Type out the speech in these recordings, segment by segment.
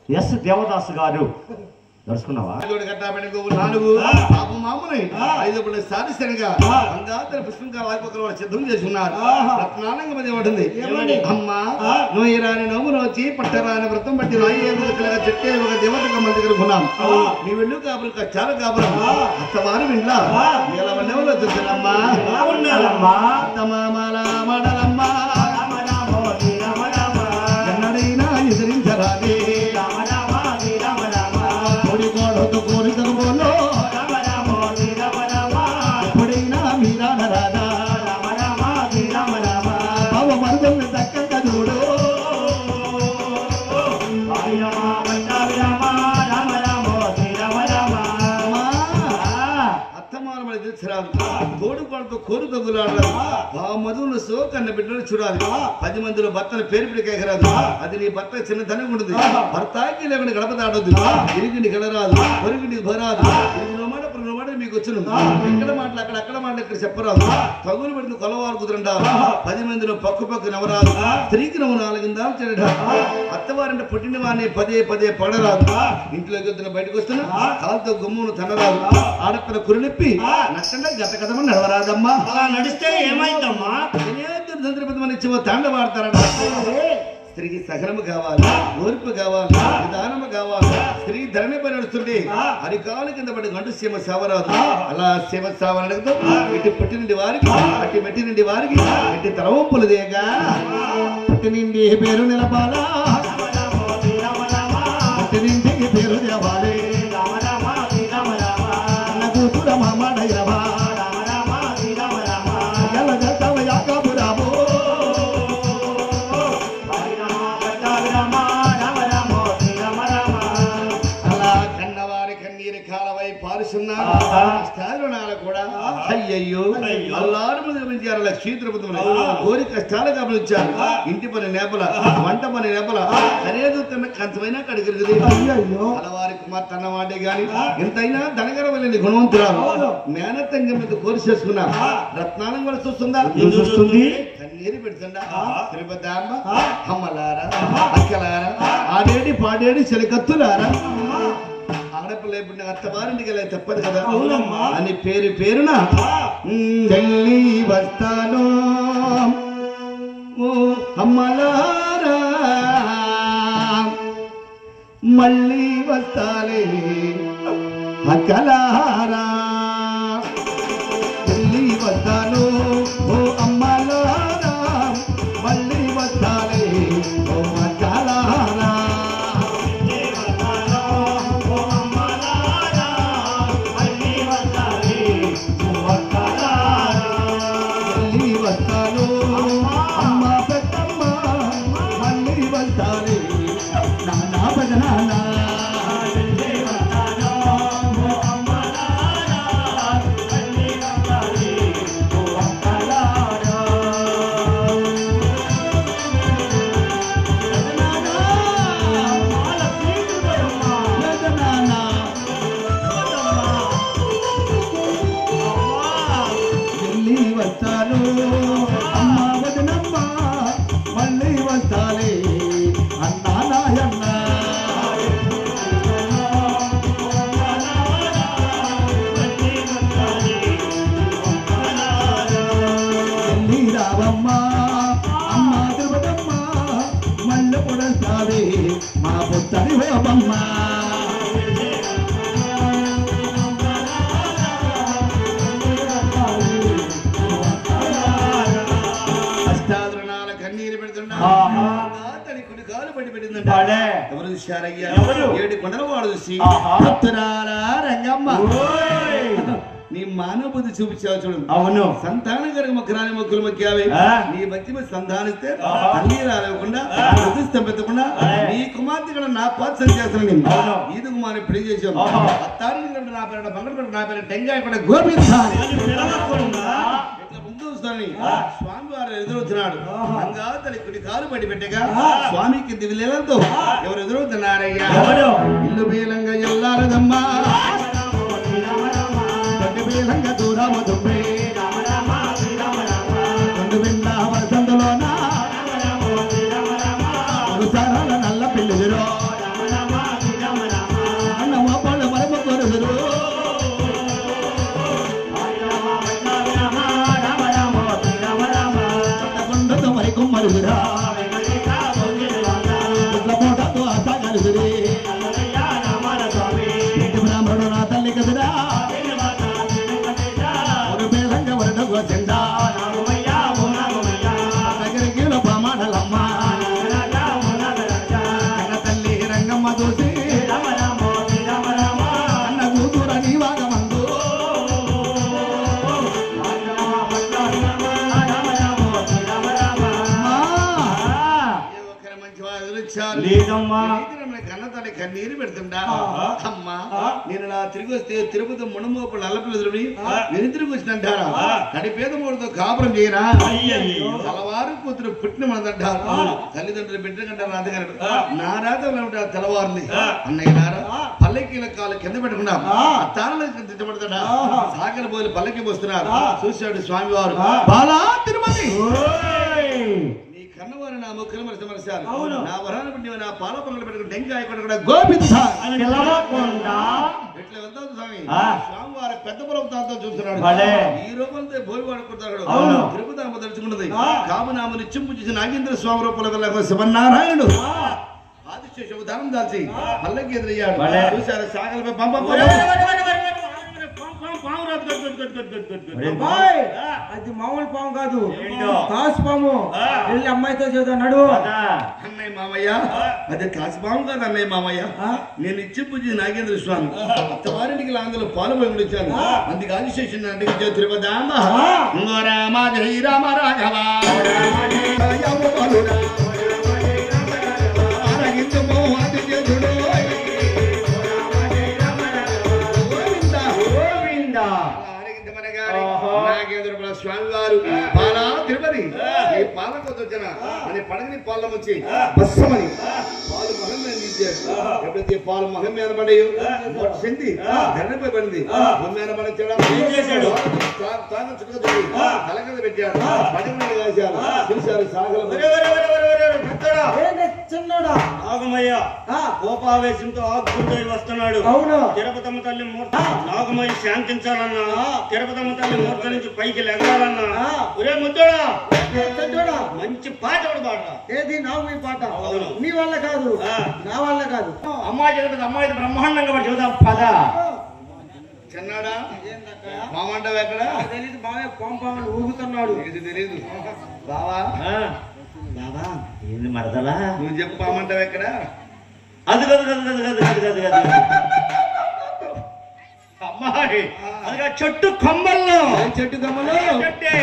Yes Devdas గారు దర్శకున్నావా ఐదోడు కట్టాబడి గోవు నాలుగు పాపం మామూలు ఐదు పిల్లలు సాధిస్తనగా అంగాతర పుష్పంగా వారిపోకలు వాడు సిద్ధం చేసి ఉన్నారు రత్నాలంగా మధ్య ఉంటుంది అమ్మా నువ్వు రాని నవ్వు నోచి పట్టరాని వ్రతం పట్టి రాయి ఏముగా చెట్టే ఒక దేవతగా మన దగ్గర ఉన్నాం నీ వెళ్ళు కాపురు చాలా కాపురం అత్తవారు విండ్లా ఇలా వన్నెవలో చూసానమ్మా ఉండాలమ్మా అత్తమామల మడలమ్మా ఎన్నడైనా ఎదిరించరాదే పొడి గోడతో కోరికకు పోలో ఎప్పుడైనా మీరాన రాదా బావ మరుదల్ని చక్కగా చూడు అమ్మా, అత్తమాల మన తెలిసిరాదు కోడి పాలతో కోరు తగ్గులాడదు ఆ మధువులు సో కన్న బిడ్డలు చూడాలి పది మందిలో భర్తను పేరు పిడికెగరాదు అది నీ భర్త చిన్నతనం ఉంటుంది భర్తకి లేకుండా గడప దాడదు ఇరిగిండి గడరాదు పొరిగిండి భరాదు ఇది మాట మాట మీకు వచ్చును ఎక్కడ మాటలు అక్కడ అక్కడ మాటలు ఇక్కడ చెప్పరాదు తగులు పెడిన కొలవారు కుదరండా పది మందిలో పక్కు పక్కు నవరాదు స్త్రీకి నవ్వు నాలుగిందాలు చెడట అత్తవారంటే పుట్టిన వాడిని పదే పదే పడరాదు ఇంట్లోకి వద్దున బయటకు వస్తున్నా కాలుతో గుమ్మును తనరాదు ఆడపిల్ల కురినెప్పి నట్టండా గత కథమని నడవరాదమ్మా అలా నడిస్తే ఏమైందమ్మా సందర్భం ఇచ్చి తాండ వాడతారంట స్త్రీకి సహనము కావాలి ఓర్పు కావాలి విధానము కావాలి స్త్రీ ధరణి పై నడుస్తుంటే అరికాలు కింద పడి గంటు సీమ సావరాదు అలా సీమ సావనడుగుతూ ఇటు పుట్టి నుండి వారికి అట్టి మెట్టి నుండి వారికి ఇట్టి తలవంపులు దేగా పుట్టి నుండి పేరు నిలపాలా పుట్టి నుండి పేరు నిలవాలి అన్న కూతుర మామాడయ్యవా ఎలా చేస్తావ యాకాబురాబో అలా కన్నవారి కన్నీరు కాలవై పారుస్తున్నారు కష్టాలు నాల కూడా అయ్యయ్యో అల్లారు మంది గమనించారు లక్ష్మీ తిరుపతి కోరి కష్టాలు గమనించారు ఇంటి పని నేపల వంట పని నేపల ఖరీదు తిన్న కంచమైనా కడిగిరుగుది అలవారి కుమార్ తన వాడే గాని ఎంతైనా ధనగర వెళ్ళింది గుణవంతురాలు మేనత్తంగా మీద కోరి చేసుకున్నా రత్నాలం కూడా చూస్తుందా ఏం చూస్తుంది? కన్నీరు పెడుతుందా తిరుపతి అమ్మ అమ్మలారా అక్కలారా ఆడేడి పాడేడి చెలికత్తులారా ఆడపిల్ల ఇప్పుడు అత్తవారింటికి వెళ్ళి తప్పదు కదా అవునమ్మా. అని పేరు పేరున ఉమ్, వెళ్ళి వస్తాను ఓ అమ్మలారా మళ్ళీ వస్తాలే అక్కలారా వెళ్ళి వస్తాను ఓ అమ్మలారా మళ్ళీ వస్తాలే ఓ అక్కలారా మళ్ళీ వస్తాను అమ్మ పెద్దమ్మ మళ్ళీ వస్తాను నాన్న పెదనాన్న పెదనాన్న వెళ్ళి వస్తాను అమ్మ వదనమ్మ మళ్ళీ వస్తాలే అన్నా నాయన్న వెళ్ళి రావమ్మ అమ్మ తిరుపతమ్మ మళ్ళీ పొడస్తావే మా పుత్తడి హోబమ్మ అష్టాదరణాల కన్నీరు పెడుతున్నా ఆహా. తన కుడి కాలు పడి పెట్టిందంట పడే. ఎవరు చూశారయ్యా ఎవరు? ఏడు కొండల వాడు చూసి ఆహా. భక్తురాలా రంగమ్మ ఓయ్! నీ మానవ బుద్ధి చూపించావు చూడు అవును సంతాన గారికి మొక్కరాని మొక్కులు మొక్కావే ఆ. నీ మధ్య మీద సంధానిస్తే ఆహా. తల్లి రాలేకుండా ప్రతిష్టం పెట్టకుండా ఆ. నీ కుమార్తె కూడా నా పాత్ర చేస్తాను నేను అవును. ఈదు కుమారి పెళ్లి చేసాం ఆహా. అత్తారి నా పేరు బంగళ పేరు నా పేరు టెంగాయ కూడా గోపిస్తాను అది పిలవకుండా ఇట్లా ముందు వస్తానని స్వామి వారు ఎదురవుతున్నాడు ఆహా. రంగా తన కుడి కాలు పడి పెట్టగా ఆ. స్వామికి దివిలేలతో ఎవరు ఎదురవుతున్నారయ్యా ఎవరు? ఇల్లు బీలంగా ఎల్లారదమ్మా తొట్టి బీలంగా దూరమ దుబ్బే రెండు బిండ వసంతలోన సారాల నల్ల పిల్లిదిరో వచ్చారు లేదమ్మా అయితే మన కన్న తల్లి కన్నీరు పెడుతుండా ఆహా. అమ్మా ఆ. నేను నా తిరిగి వస్తే తిరుపతి మునమోపు నల్లపిల్లదుని వెనుతిరిగి వచ్చినంటారా ఆ. కడిపేద మూడుతో కాపురం చేయనా అయ్యయ్యో. తెల్లవారు కూతురు పుట్టిన మనదంటారు తల్లిదండ్రులు బిడ్డ కంటారు రాజగారు నా రాత ఉంటారు తెల్లవారుని ఆ. అన్నయ్య నారా పల్లెకీల కాలు కింద పెట్టుకున్నా ఆ. తాళలు తిట్టబడతాడా ఆహా. సాగల పోయి పల్లెకి వస్తున్నారు ఆ. చూశాడు స్వామివారు ఆ. బాలా తిరుమతి ఓయ్. నీ కన్నవారు నా ముక్కలు మరసమరసారు అవును. నా వరాన పుణ్యం నా పాల పొంగలు పెట్టుకుని టెంకాయ కొట్టుకుని గోవింద అని పిలవకుండా ఇట్లా వెళ్తాం స్వామి ఆ. స్వామివారి పెద్ద పర్వతాలతో చూస్తున్నాడు భలే. ఈ రూపంతో భోగి వాడుకుంటాడు అవును. తిరుపతి అమ్మ తలుచుకున్నది ఆ. కామనామని చింపు చేసి నాగేంద్ర స్వామి రూపంలో వెళ్ళ శివనారాయణుడు ఆ. ఆదిశేషు దానం దాల్చి పల్లకి ఎదురయ్యాడు భలే. చూశారు సాగలపై పంప ఒరే, ఒరే, ఒరే, ఒరే, ఒరే, ఒరే, ఒరే, పాము, పాము, పాము రాదు, గద్, గద్, గద్, గద్, గద్, గద్. ఒరే అబ్బాయ్. బాయ్, అది మామూలు పాము కాదు ఏంటో? కాసు పాము ఆ. వెళ్ళి అమ్మాయితో చేద్దాం నడువు పద. అన్నయ్య మామయ్య అదే కాశీబాబు కాదు అన్నయ్య మామయ్య ఆ? నేను ఇచ్చి పూజ నాగేంద్ర స్వామి అత్తవారింటికి లాందలో పాలు పోయి వచ్చాను అందుకు ఆదిశేషుని అంటే తిరుపదామ ఆ. ఇంగో రామ జై రామ రాఘవ రామ బలుడా. ఆరగించుమో ఆదిత్యుడో. గోవింద. గోవిందా. ఆరగించమనగానే ఆహా. నాగేంద్ర ప్రభు స్వామివారు పాలా తిరుపతి ఈ పాలకు వచ్చిన అని పడగని పాల వచ్చి బస్సమని పాలు మహం మీద తీశారు ఎప్పుడైతే పాలు మహం మీద పడేయో చెంది ధరణపై పడింది మహం మీద పడి ఏం చేశాడు? తాను చుట్టుగా చూడి తల కింద పెట్టాడు పడగ మీద కాశారు చూశారు సాగల ఒరే, ఒరే, ఒరే, ఒరే, ఒరే, ఒరే, పెద్దోడా. ఏంటి చిన్నోడా నాగమయ్య ఆ, కోపావేశంతో ఆగుకుంటూ వస్తున్నాడు అవును తిరుపతమ్మ తల్లి మూర్తి నాగమయ్య శాంతించాలన్నా తిరుపతమ్మ తల్లి మూర్తి నుంచి పైకి లెగాలన్నా ఆ. ఒరే ముద్దోడా ఏ చిన్నోడా మంచి పాట ఒకటి పాడరా ఏది నాకు ఈ పాట అవును. నీ వల్ల కాదు ఆ. నా వల్ల కాదు అమ్మాయి జగత అమ్మాయి బ్రహ్మాండంగా పడి చూద్దాం పద చిన్నాడా ఏందక్క? మామంటావు ఎక్కడ నాకు తెలీదు బావే పాము పాములు ఊగుతున్నాడు ఇది తెలీదు బావా బాబా ఏంది మరదలా నువ్వు చెప్పు పామంటావు ఎక్కడ అది కాదు కాదు కాదు కాదు కాదు కాదు కాదు అమ్మాయి అది చెట్టు కొమ్మల్లో చెట్టు కమ్మలో చెట్టే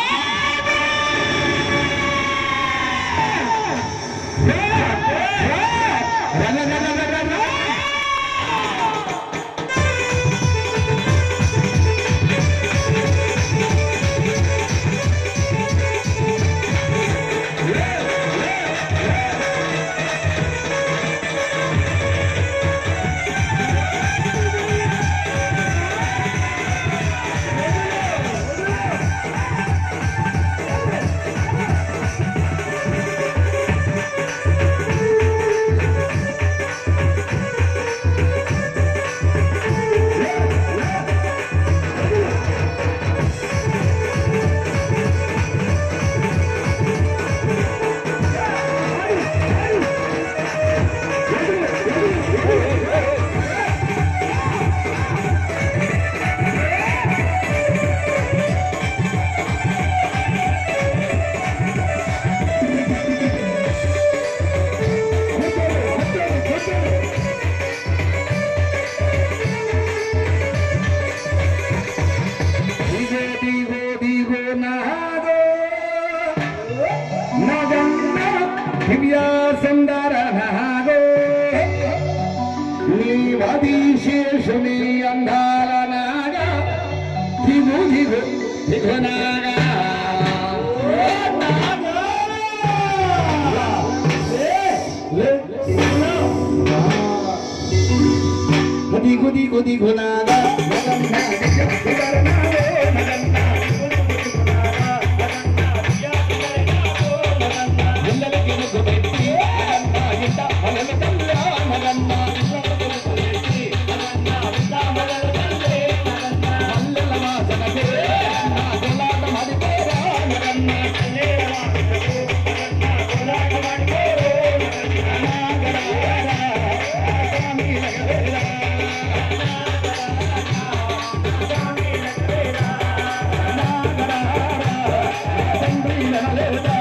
దిగో దిగో దిగో నాదో నగన్న దివ్య సుందర నాగో నీ వదిశేషుని అందాల నాగా దిగు దిగు దిగు నాగా దిగు దిగు దిగు నాగా నగన్న దివ్య సుందర నాగో నగన్న ఇళ్ళకి ముగ్గు పెట్టి నగన్న ఇంట మగల తల్ల నగన్న ఇళ్ళకి ముగ్గు పెట్టి నగన్న ఇంట మగల తల్లే నగన్న మల్లెల వాసనకే నగన్న గులాట మడిపోరా నగన్న మల్లెల వాసనకే నగన్న గులాట మడిపోరా నగన్న నాగరారా స్వామి నగరేరా స్వామి నగరేరా నాగరారా తండ్రి నగరేరా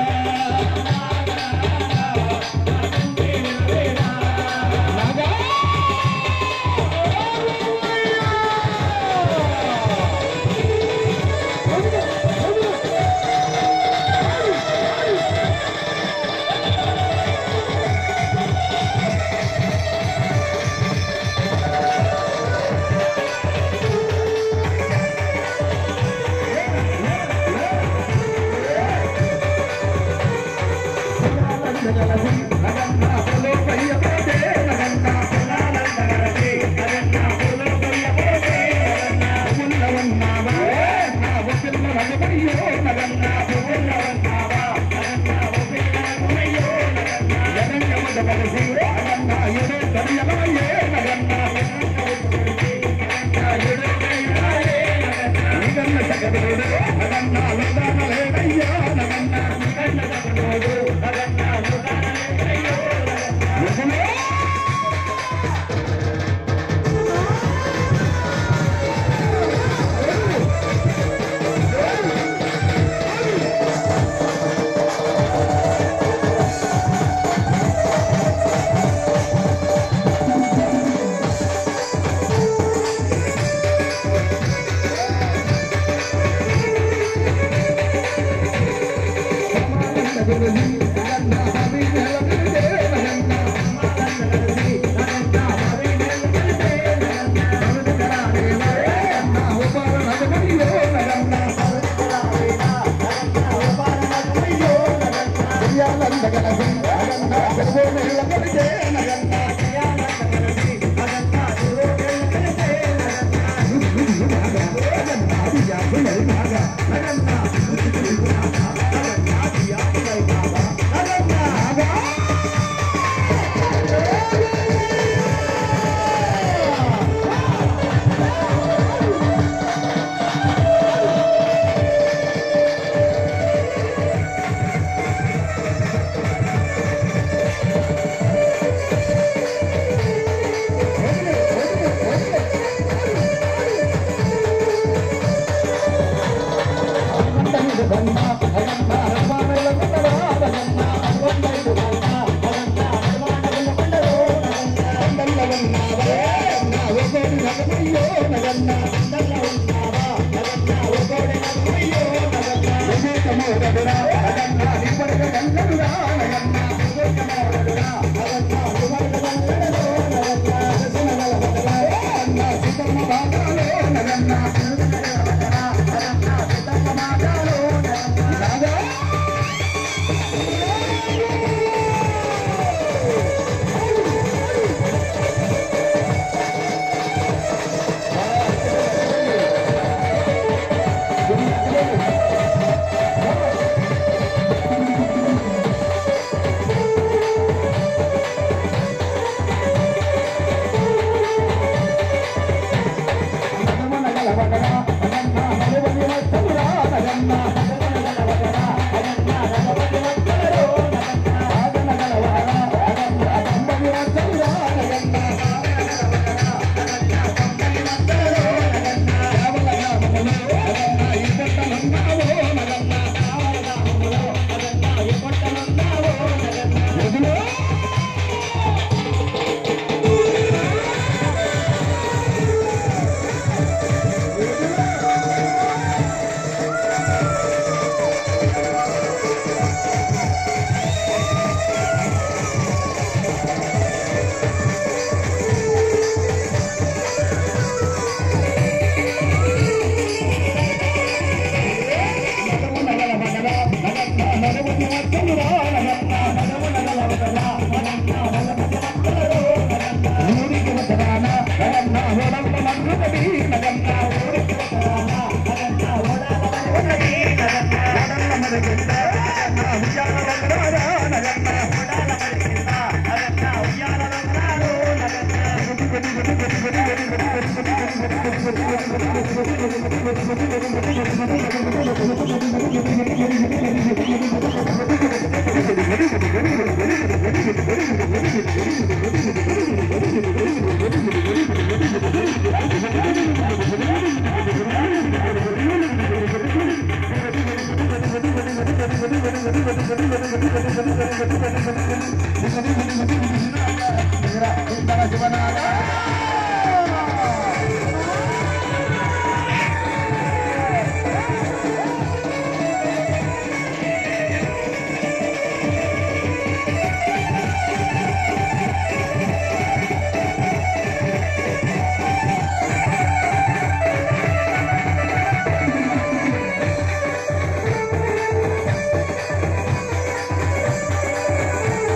ఆ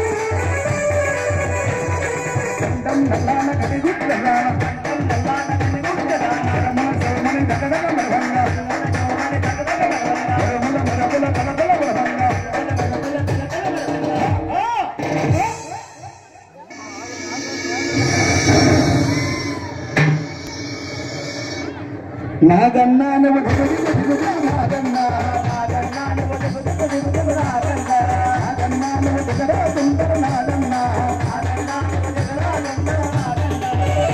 నాగన్నా నువ్వు నాగన్నా నాగన్నా నువ్వు నాగన్నా నాగన్నా నువ్వు దిగరా సుందర నాగన్నా నాగన్నా నువ్వు దిగరా సుందర నాగన్నా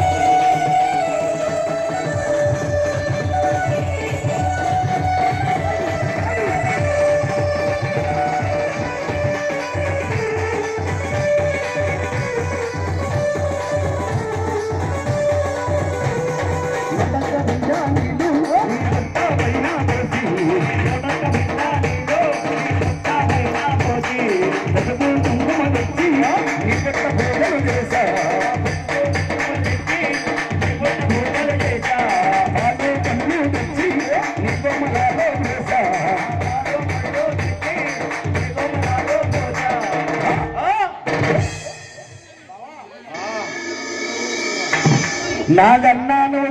నాగన్నాను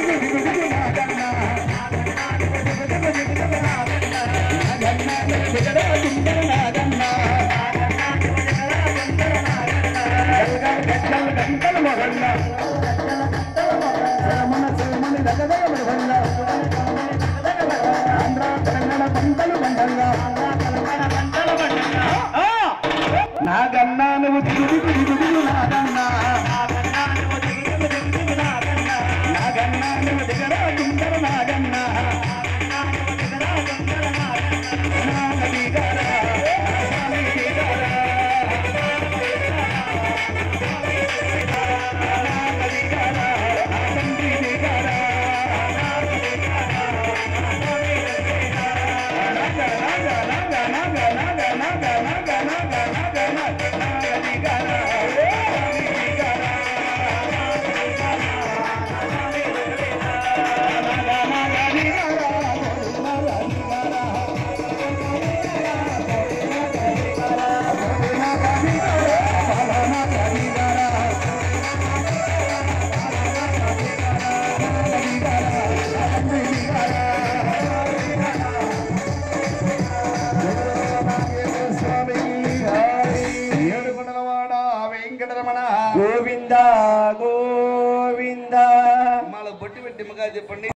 నాగన్నా నువ్వు దిగు దిగు దిగు నాగన్నా నాగన్నా నువ్వు దిగరా సుందర నాగన్నా ఏడుకొండలవాడ వెంకటరమణ గోవింద గోవింద మాలో బొట్టి పెట్టి మగా చెప్పండి